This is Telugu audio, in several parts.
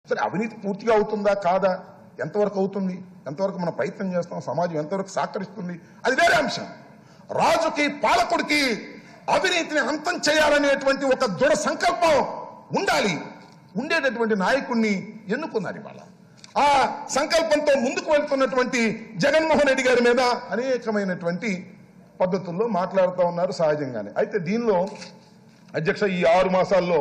సరే అవినీతి పూర్తిగా అవుతుందా కాదా ఎంతవరకు అవుతుంది ఎంతవరకు మనం ప్రయత్నం చేస్తాం సమాజం ఎంతవరకు సహకరిస్తుంది అది వేరే అంశం రాజుకి పాలకుడికి అవినీతిని అంతం చేయాలనేటువంటి ఒక దృఢ సంకల్పం ఉండాలి ఉండేటటువంటి నాయకుడిని ఎన్నుకున్నారు ఇవాళ ఆ సంకల్పంతో ముందుకు వెళ్తున్నటువంటి జగన్మోహన్ రెడ్డి గారి మీద అనేకమైనటువంటి పద్ధతుల్లో మాట్లాడుతూ ఉన్నారు సహజంగానే అయితే దీనిలో అధ్యక్ష ఈ ఆరు మాసాల్లో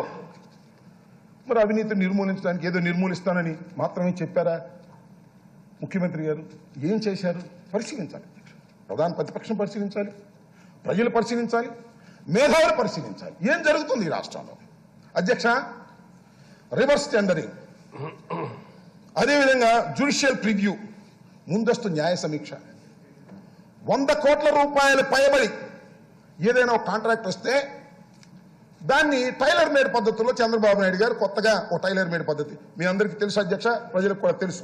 మరి అవినీతి నిర్మూలించడానికి ఏదో నిర్మూలిస్తానని మాత్రమే చెప్పారా ముఖ్యమంత్రి గారు ఏం చేశారు పరిశీలించాలి అధ్యక్ష ప్రధాన ప్రతిపక్షం పరిశీలించాలి ప్రజలు పరిశీలించాలి మేధావులు పరిశీలించాలి ఏం జరుగుతుంది ఈ రాష్ట్రంలో అధ్యక్ష రివర్స్ టెండరింగ్ అదేవిధంగా జ్యుడిషియల్ ప్రివ్యూ ముందస్తు న్యాయ సమీక్ష వంద కోట్ల రూపాయల పైబడి ఏదైనా ఒక కాంట్రాక్ట్ వస్తే దాన్ని టైలర్ మేడ్ పద్ధతిలో చంద్రబాబు నాయుడు గారు కొత్తగా ఒక టైలర్ మేడ్ పద్ధతి మీ అందరికీ తెలుసు అధ్యక్ష ప్రజలకు కూడా తెలుసు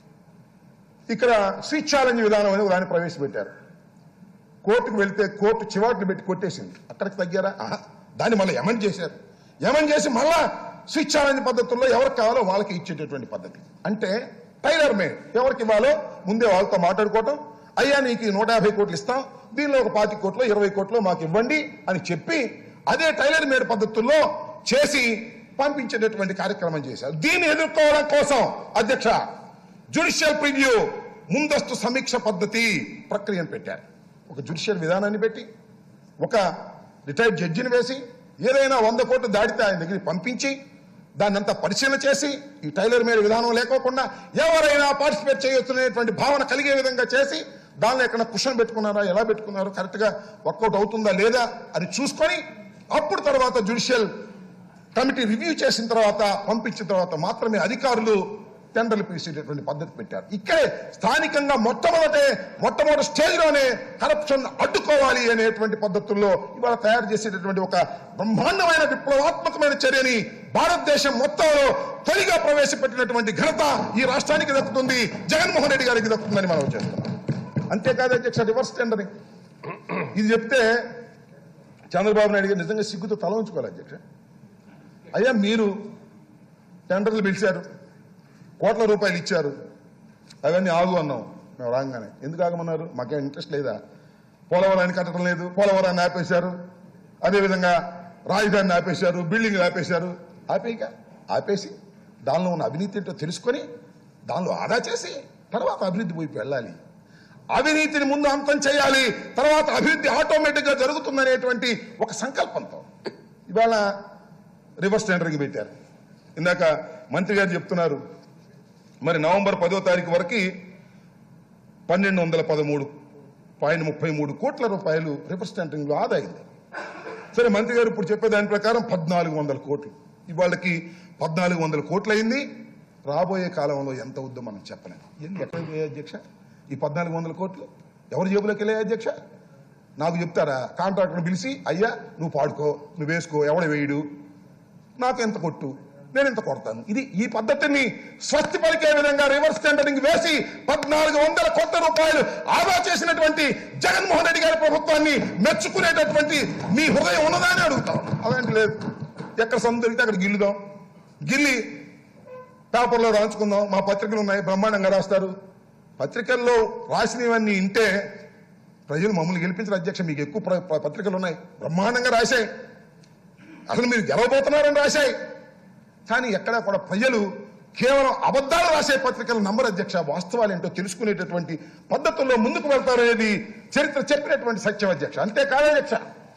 ఇక్కడ స్విచ్ ఛాలెంజ్ విధానం అనేది దాన్ని ప్రవేశపెట్టారు కోర్టుకు వెళ్తే కోర్టు చివాట్లు పెట్టి కొట్టేసింది అక్కడికి తగ్గారా ఆహా. దాన్ని మళ్ళీ ఎమన్ చేశారు ఎమన్ చేసి మళ్ళా స్విచ్ ఛాలెంజ్ పద్ధతుల్లో ఎవరికి కావాలో వాళ్ళకి ఇచ్చేటటువంటి పద్ధతి అంటే టైలర్ మేడ్ ఎవరికి ఇవ్వాలో ముందే వాళ్ళతో మాట్లాడుకోవటం అయ్యా నీకు ఈ నూట యాభై కోట్లు ఇస్తాం దీనిలో ఒక పాతి కోట్లు ఇరవై కోట్లు మాకు ఇవ్వండి అని చెప్పి అదే టైలర్ మేడ్ పద్ధతుల్లో చేసి పంపించేటటువంటి కార్యక్రమం చేశారు దీన్ని ఎదుర్కోవడం కోసం అధ్యక్ష జ్యుడిషియల్ ప్రివ్యూ ముందస్తు సమీక్ష పద్ధతి ప్రక్రియను పెట్టారు ఒక జ్యుడిషియల్ విధానాన్ని పెట్టి ఒక రిటైర్డ్ జడ్జిని వేసి ఏదైనా వంద కోట్లు దాటితే ఆయన దగ్గరికి పంపించి దాన్నంతా పరిశీలన చేసి ఈ టైలర్ మేడ్ విధానం లేకోకుండా ఎవరైనా పార్టిసిపేట్ చేయొచ్చునేటువంటి భావన కలిగే విధంగా చేసి దానిలో ఎక్కడ కుషన్ పెట్టుకున్నారా ఎలా పెట్టుకున్నారో కరెక్ట్గా వర్కౌట్ అవుతుందా లేదా అని చూసుకొని అప్పుడు తర్వాత జ్యుడిషియల్ కమిటీ రివ్యూ చేసిన తర్వాత పంపించిన తర్వాత మాత్రమే అధికారులు టెండర్లు పిలిచేటటువంటి పద్ధతి పెట్టారు ఇక్కడే స్థానికంగా మొట్టమొదటే మొట్టమొదటి స్టేజ్లోనే కరప్షన్ అడ్డుకోవాలి అనేటువంటి పద్ధతుల్లో ఇవాళ తయారు చేసేటటువంటి ఒక బ్రహ్మాండమైన విప్లవాత్మకమైన చర్యని భారతదేశం మొత్తంలో తొలిగా ప్రవేశపెట్టినటువంటి ఘనత ఈ రాష్ట్రానికి దక్కుతుంది జగన్మోహన్ రెడ్డి గారికి దక్కుతుందని మనం చేస్తున్నాం అంతేకాదు అధ్యక్ష రివర్స్ టెండరింగ్ ఇది చెప్తే చంద్రబాబు నాయుడు గారు నిజంగా సిగ్గుతో తల ఉంచుకోవాలి అధ్యక్ష అయ్యా మీరు టెండర్లు పిలిచారు కోట్ల రూపాయలు ఇచ్చారు అవన్నీ ఆగు అన్నాం మేము రాగానే ఎందుకు ఆగమన్నారు మాకేం ఇంట్రెస్ట్ లేదా పోలవరాన్ని కట్టడం లేదు పోలవరాన్ని ఆపేశారు అదేవిధంగా రాజధానిని ఆపేశారు బిల్డింగ్లు ఆపేశారు ఆపేయక ఆపేసి దానిలో ఉన్న అవినీతి ఏంటో తెలుసుకొని దానిలో ఆదా చేసి తర్వాత అభివృద్ధి వైపు వెళ్ళాలి అవినీతిని ముందు అంతం చేయాలి తర్వాత అభివృద్ధి ఆటోమేటిక్ గా జరుగుతుందనేటువంటి ఒక సంకల్పంతో ఇవాళ రివర్స్ టెండరింగ్ పెట్టారు ఇందాక మంత్రి గారు చెప్తున్నారు మరి నవంబర్ పదో తారీఖు వరకు పన్నెండు వందల పదమూడు పాయింట్ ముప్పై మూడు కోట్ల రూపాయలు రివర్స్ టెండరింగ్లో ఆదా అయింది సరే మంత్రి గారు ఇప్పుడు చెప్పే దాని ప్రకారం పద్నాలుగు వందల కోట్లు ఇవాళకి పద్నాలుగు వందల కోట్లు అయింది రాబోయే కాలంలో ఎంత అవుద్దో మనం చెప్పలేం ఎన్ని ఎక్కడ పోయాయి అధ్యక్ష ఈ పద్నాలుగు వందల కోట్లు ఎవరి జేబులోకి వెళ్ళాయి అధ్యక్ష నాకు చెప్తారా కాంట్రాక్టర్ని పిలిచి అయ్యా నువ్వు పాడుకో నువ్వు వేసుకో ఎవడ వేయడు నాకు ఎంత కొట్టు నేను ఎంత కొడతాను ఇది ఈ పద్ధతిని స్వస్తి పలికే విధంగా రివర్స్ టెండరింగ్ వేసి పద్నాలుగు వందల కోట్ల రూపాయలు ఆదా చేసినటువంటి జగన్మోహన్ రెడ్డి గారి ప్రభుత్వాన్ని మెచ్చుకునేటటువంటి మీ హృదయం ఉన్నదా అని అడుగుతాం అదేంటి లేదు ఎక్కడ సొంత దొరికితే అక్కడ గిల్లుదాం గిల్లి పేపర్లో రాయించుకుందాం మా పత్రికలు ఉన్నాయి బ్రహ్మాండంగా రాస్తారు పత్రికల్లో రాసినవన్నీ ఇంటే ప్రజలు మమ్మల్ని గెలిపించిన అధ్యక్ష మీకు ఎక్కువ ప్ర- ప్ర- పత్రికలు ఉన్నాయి బ్రహ్మాండంగా రాశాయి అసలు మీరు గెలవబోతున్నారని రాశాయి కానీ ఎక్కడా కూడా ప్రజలు కేవలం అబద్ధాలు రాసే పత్రికలు నంబర్ అధ్యక్ష వాస్తవాలు ఏంటో తెలుసుకునేటటువంటి పద్ధతుల్లో ముందుకు వెళ్తారనేది చరిత్ర చెప్పినటువంటి సత్యం అధ్యక్ష అంతేకాదు అధ్యక్ష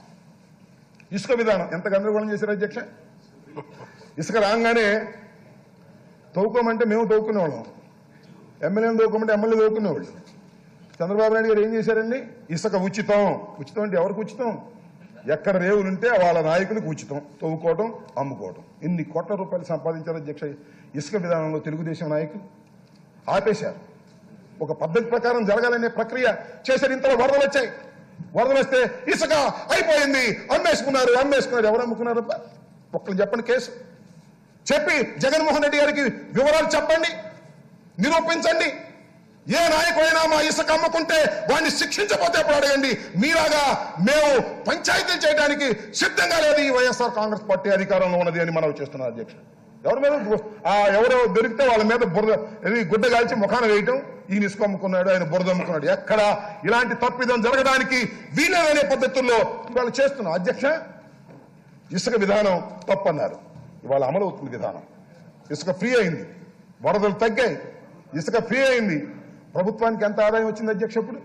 ఇసుక విధానం ఎంత గందరగోళం చేశారు అధ్యక్ష ఇసుక రాగానే తవ్వుకోమంటే మేము తవ్వుకునేవాళ్ళం ఎమ్మెల్యేని తవ్వుకోమంటే ఎమ్మెల్యే తవ్వుకునేవాళ్ళు చంద్రబాబు నాయుడు గారు ఏం చేశారండి ఇసుక ఉచితం ఉచితం అంటే ఎవరికి ఉచితం ఎక్కడ రేవులు ఉంటే వాళ్ళ నాయకులకు ఉచితం తవ్వుకోవడం అమ్ముకోవడం ఇన్ని కోట్ల రూపాయలు సంపాదించారు అధ్యక్ష ఇసుక విధానంలో తెలుగుదేశం నాయకులు ఆపేశారు ఒక పద్ధతి ప్రకారం జరగాలనే ప్రక్రియ చేశారు ఇంతలో వరదలు వచ్చాయి వరదలు వస్తే ఇసుక అయిపోయింది అమ్మేసుకున్నారు అమ్మేసుకున్నారు ఎవరు అమ్ముకున్నారు ఒక్కరు చెప్పండి కేసు చెప్పి జగన్మోహన్ రెడ్డి గారికి వివరాలు చెప్పండి నిరూపించండి ఏ నాయకుడైనా మా ఇసుక అమ్ముకుంటే వాడిని శిక్షించకపోతే అప్పుడు అడగండి మీలాగా మేము పంచాయతీలు చేయడానికి సిద్ధంగా లేదు ఈ వైఎస్ఆర్ కాంగ్రెస్ పార్టీ అధికారంలో ఉన్నది అని మనం చేస్తున్నారు అధ్యక్ష ఎవరి మీద గు- ఆ ఎవరో దొరికితే వాళ్ళ మీద బురద ఇది గుడ్డ కాల్చి ముఖాన వేయటం ఈయన ఇసుక అమ్ముకున్నాడు ఆయన బురద అమ్ముకున్నాడు ఎక్కడ ఇలాంటి తప్పిదం జరగడానికి వీలేదనే పద్ధతుల్లో ఇవాళ చేస్తున్నాం అధ్యక్ష ఇసుక విధానం తప్పన్నారు ఇవాళ అమలవుతుంది విధానం ఇసుక ఫ్రీ అయింది వరదలు తగ్గాయి ఇసుక ఫ్రీ అయింది ప్రభుత్వానికి ఎంత ఆదాయం వచ్చింది అధ్యక్ష ఇప్పుడు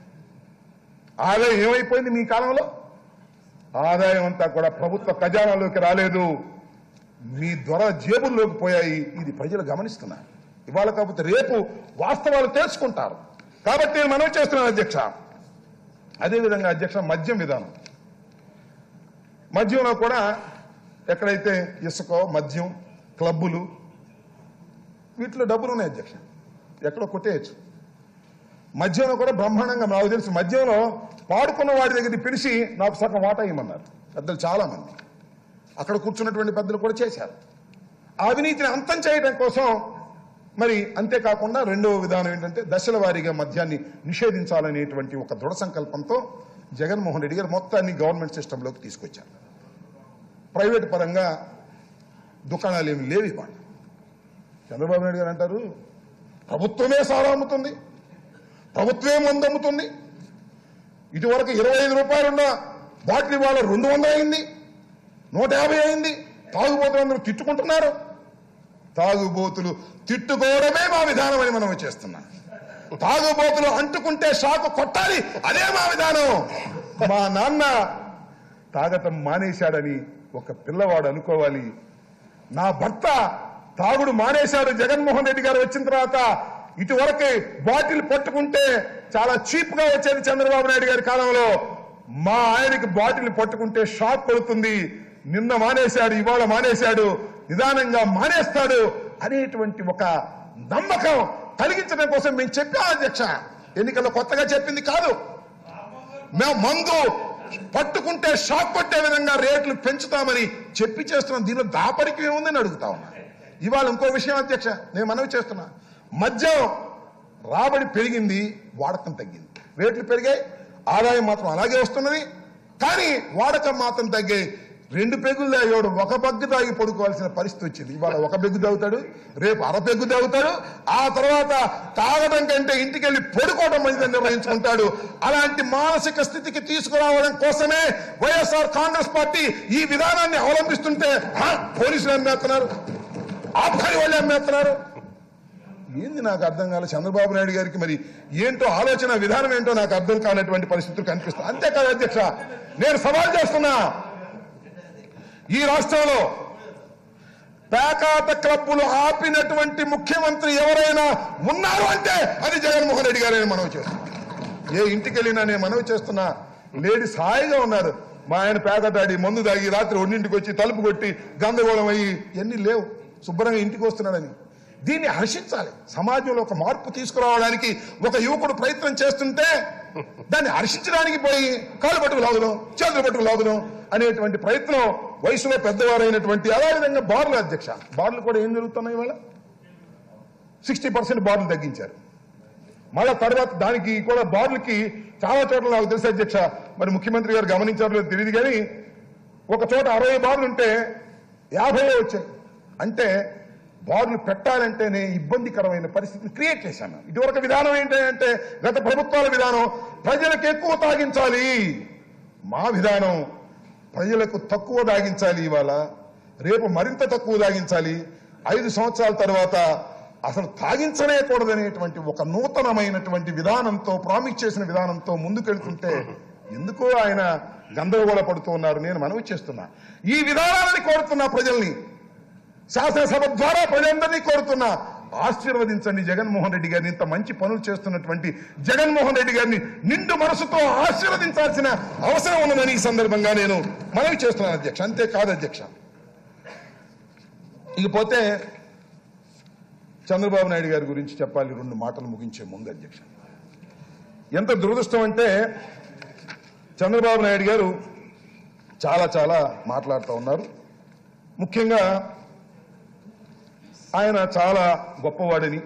ఆదాయం ఏమైపోయింది మీ కాలంలో ఆదాయం అంతా కూడా ప్రభుత్వ ఖజానాలోకి రాలేదు మీ దొర జేబుల్లోకి పోయాయి ఇది ప్రజలు గమనిస్తున్నారు ఇవాళ కాకపోతే రేపు వాస్తవాలు తెలుసుకుంటారు కాబట్టి నేను మనవి చేస్తున్నాను అధ్యక్ష అదేవిధంగా అధ్యక్ష మద్యం విధానం మద్యంలో కూడా ఎక్కడైతే ఇసుక మద్యం క్లబ్బులు వీటిలో డబ్బులు ఉన్నాయి అధ్యక్ష ఎక్కడో కొట్టేయచ్చు మద్యంలో కూడా బ్రహ్మాండంగా నాకు తెలుసు మద్యంలో పాడుకున్న వాడి దగ్గర పిలిచి నాకు సగం వాటా ఇవ్వమన్నారు పెద్దలు చాలా మంది అక్కడ కూర్చున్నటువంటి పెద్దలు కూడా చేశారు ఆ అవినీతిని అంతం చేయడం కోసం మరి అంతేకాకుండా రెండవ విధానం ఏంటంటే దశల వారీగా మద్యాన్ని నిషేధించాలనేటువంటి ఒక దృఢ సంకల్పంతో జగన్మోహన్ రెడ్డి గారు మొత్తాన్ని గవర్నమెంట్ సిస్టంలోకి తీసుకొచ్చారు ప్రైవేట్ పరంగా దుకాణాలు ఏమి లేవు ఇవాళ చంద్రబాబు నాయుడు గారు అంటారు ప్రభుత్వమే సారా అమ్ముతుంది ప్రభుత్వమే మందు అమ్ముతుంది ఇటువరకు ఇరవై ఐదు రూపాయలు ఉన్న బాటిల్ ఇవాళ రెండు వందలు అయింది నూట యాభై అయింది తాగుబోతులు అందరూ తిట్టుకుంటున్నారు తాగుబోతులు తిట్టుకోవడమే మా విధానం అని మనం చేస్తున్నాం తాగుబోతులు అంటుకుంటే షాకు కొట్టాలి అదే మా విధానం మా నాన్న తాగటం మానేశాడని ఒక పిల్లవాడు అనుకోవాలి నా భర్త తాగుడు మానేశాడు జగన్మోహన్ రెడ్డి గారు వచ్చిన తర్వాత ఇటువరకు బాటిల్ పట్టుకుంటే చాలా చీప్ గా వచ్చేది చంద్రబాబు నాయుడు గారి కాలంలో మా ఆయనకి బాటిల్ పట్టుకుంటే షాక్ కొడుతుంది నిన్న మానేశాడు ఇవాళ మానేశాడు నిదానంగా మానేస్తాడు అనేటువంటి ఒక నమ్మకం కలిగించడం కోసం మేము చెప్పాం అధ్యక్ష ఎన్నికల్లో కొత్తగా చెప్పింది కాదు మేము మందు పట్టుకుంటే షాక్ కొట్టే విధంగా రేట్లు పెంచుతామని చెప్పి చేస్తున్నాం దీనిలో దాపరికం ఏముందని అడుగుతా ఉన్నా ఇవాళ ఇంకో విషయం అధ్యక్ష నేను మనవి చేస్తున్నా మద్యం రాబడి పెరిగింది వాడకం తగ్గింది రేట్లు పెరిగాయి ఆదాయం మాత్రం అలాగే వస్తున్నది కానీ వాడకం మాత్రం తగ్గాయి రెండు పెగ్గులు తాగేవాడు ఒక పెగ్గు తాగి పడుకోవాల్సిన పరిస్థితి వచ్చింది ఇవాళ ఒక పెగ్గు తాగుతాడు రేపు అర పెగ్గు తాగుతాడు ఆ తర్వాత తాగడం కంటే ఇంటికి వెళ్ళి పడుకోవడం మంచిదని నిర్వహించుకుంటాడు అలాంటి మానసిక స్థితికి తీసుకురావడం కోసమే వైఎస్ఆర్ కాంగ్రెస్ పార్టీ ఈ విధానాన్ని అవలంబిస్తుంటే "హా, పోలీసులు అమ్మేస్తున్నారు ఆబ్కారీ వాళ్ళు అమ్మేస్తున్నారు ఏంది నాకు అర్థం కాలేదు చంద్రబాబు నాయుడు గారికి మరి ఏంటో ఆలోచన విధానం ఏంటో నాకు అర్థం కానటువంటి పరిస్థితులు కనిపిస్తాయి అంతేకాదు అధ్యక్ష నేను సవాల్ చేస్తున్నా ఈ రాష్ట్రంలో పేకాట క్లబ్బులు ఆపినటువంటి ముఖ్యమంత్రి ఎవరైనా ఉన్నారు అంటే అది జగన్మోహన్ రెడ్డి గారని మనవి చేస్తున్నాం ఏ ఇంటికి వెళ్ళినా నేను మనవి చేస్తున్నా లేడీస్ హాయిగా ఉన్నారు మా ఆయన పేకాట ఆడి మందు తాగి రాత్రి ఒంటింటికి వచ్చి తలుపు కొట్టి గందరగోళం అయ్యి ఎన్ని లేవు శుభ్రంగా ఇంటికి వస్తున్నాడని దీన్ని హర్షించాలి సమాజంలో ఒక మార్పు తీసుకురావడానికి ఒక యువకుడు ప్రయత్నం చేస్తుంటే దాన్ని హర్షించడానికి పోయి కాళ్ళు పట్టుకు లాగుదాం చేతులు పట్టుకు లాగుదాం అనేటువంటి ప్రయత్నం వయసులో పెద్దవారైనటువంటి అదేవిధంగా బార్లు అధ్యక్ష బార్లు కూడా ఏం జరుగుతున్నాయి ఇవాళ సిక్స్టీ పర్సెంట్ బార్లు తగ్గించారు మళ్ళా తర్వాత దానికి కూడా బార్లకి చాలా చోట్ల నాకు తెలుసు అధ్యక్ష మరి ముఖ్యమంత్రి గారు గమనించారో లేదో తెలియదు కానీ ఒక చోట అరవై బార్లు ఉంటే యాభై వచ్చాయి అంటే బార్లు పెట్టాలంటేనే ఇబ్బందికరమైన పరిస్థితిని క్రియేట్ చేశాను ఇటువరకు విధానం ఏంటంటే గత ప్రభుత్వాల విధానం ప్రజలకు ఎక్కువ తాగించాలి మా విధానం ప్రజలకు తక్కువ తాగించాలి ఇవాళ రేపు మరింత తక్కువ తాగించాలి ఐదు సంవత్సరాల తర్వాత అసలు తాగించనే కూడదనేటువంటి ఒక నూతనమైనటువంటి విధానంతో ప్రామిస్ చేసిన విధానంతో ముందుకెళ్తుంటే ఎందుకో ఆయన గందరగోళ పడుతూ ఉన్నారు నేను మనవి చేస్తున్నా ఈ విధానాలని కోరుతున్నా ప్రజల్ని శాసనసభ ద్వారా ప్రజలందరినీ కోరుతున్నా ఆశీర్వదించండి జగన్మోహన్ రెడ్డి గారిని ఇంత మంచి పనులు చేస్తున్నటువంటి జగన్మోహన్ రెడ్డి గారిని నిండు మనసుతో ఆశీర్వదించాల్సిన అవసరం ఉన్నదని ఈ సందర్భంగా నేను మనవి చేస్తున్నాను అధ్యక్ష అంతేకాదు అధ్యక్ష ఇకపోతే చంద్రబాబు నాయుడు గారి గురించి చెప్పాలి రెండు మాటలు ముగించే ముందు అధ్యక్ష ఎంత దురదృష్టం అంటే చంద్రబాబు నాయుడు గారు చాలా చాలా మాట్లాడుతూ ఉన్నారు ముఖ్యంగా ఆయన చాలా గొప్పవాడని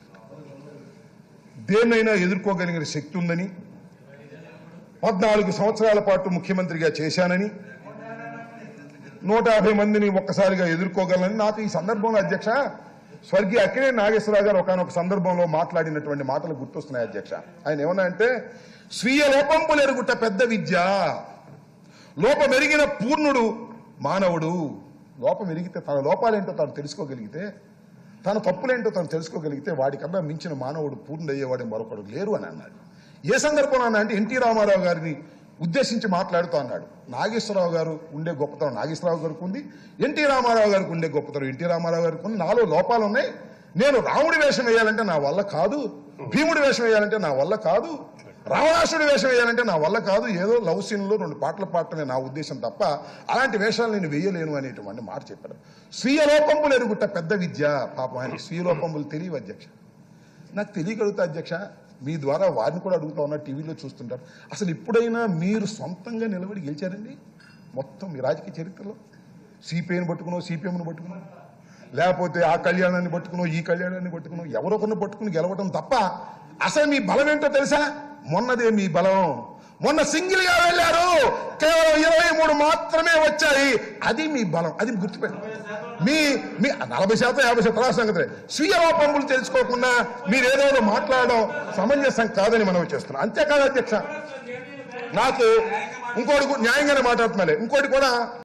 దేన్నైనా ఎదుర్కోగలిగిన శక్తి ఉందని పద్నాలుగు సంవత్సరాల పాటు ముఖ్యమంత్రిగా చేశానని నూట యాభై మందిని ఒక్కసారిగా ఎదుర్కోగలని నాకు ఈ సందర్భంలో అధ్యక్ష స్వర్గీయ అక్కినే నాగేశ్వరరావు గారు ఒకనొక సందర్భంలో మాట్లాడినటువంటి మాటలు గుర్తొస్తున్నాయి అధ్యక్ష ఆయన ఏమన్నా అంటే స్వీయ లోపంపులు ఎరుగుట పెద్ద విద్య లోపం ఎరిగిన పూర్ణుడు మానవుడు లోపం ఎరిగితే తన లోపాలేంటో తాను తెలుసుకోగలిగితే తన తప్పులేంటో తను తెలుసుకోగలిగితే వాడికన్నా మించిన మానవుడు పూర్ణయ్యేవాడు మరొకడు లేరు అని అన్నాడు ఏ సందర్భంలో అన్నా అంటే ఎన్టీ రామారావు గారిని ఉద్దేశించి మాట్లాడుతూ అన్నాడు నాగేశ్వరరావు గారు ఉండే గొప్పతనం నాగేశ్వరరావు గారికి ఉంది ఎన్టీ రామారావు గారికి ఉండే గొప్పతనం ఎన్టీ రామారావు గారికి ఉంది నాలో లోపాలు ఉన్నాయి నేను రాముడి వేషం వేయాలంటే నా వల్ల కాదు భీముడి వేషం వేయాలంటే నా వల్ల కాదు రావణాసుడి వేషం వేయాలంటే నా వల్ల కాదు ఏదో లవ్ సీన్లో రెండు పాటలు పాడటమే నా ఉద్దేశం తప్ప అలాంటి వేషాలు నేను వేయలేను అనేటువంటి మాట చెప్పాడు స్వీయ లోపంబులు ఎరుగుట పెద్ద విద్య పాపం ఆయన స్వీయ లోపంబులు తెలియవు అధ్యక్ష నాకు తెలియగలుగుతా అధ్యక్ష మీ ద్వారా వారిని కూడా అడుగుతా ఉన్నా టీవీలో చూస్తుంటారు అసలు ఇప్పుడైనా మీరు సొంతంగా నిలబడి గెలిచారండి మొత్తం మీ రాజకీయ చరిత్రలో సిపిఐని పట్టుకునో సిపిఎంను పట్టుకునో లేకపోతే ఆ కళ్యాణాన్ని పట్టుకునో ఈ కళ్యాణాన్ని పట్టుకునో ఎవరొకరిని పట్టుకుని గెలవడం తప్ప అసలు మీ బలం ఏంటో తెలుసా మొన్నదే మీ బలం మొన్న సింగిల్ గా వెళ్ళారు కేవలం ఇరవై మూడు మాత్రమే వచ్చాయి అది మీ బలం అది గుర్తుపెట్టు మీ మీ నలభై శాతం యాభై శాతం తర్వాత సంగతి స్వీయ లోపములు తెలుసుకోకుండా మీరు ఏదో మాట్లాడడం సమంజసం కాదని మనం చేస్తున్నాం అంతేకాదు అధ్యక్ష నాకు ఇంకోటి గు- న్యాయంగానే మాట్లాడుతున్నాలే ఇంకోటి కూడా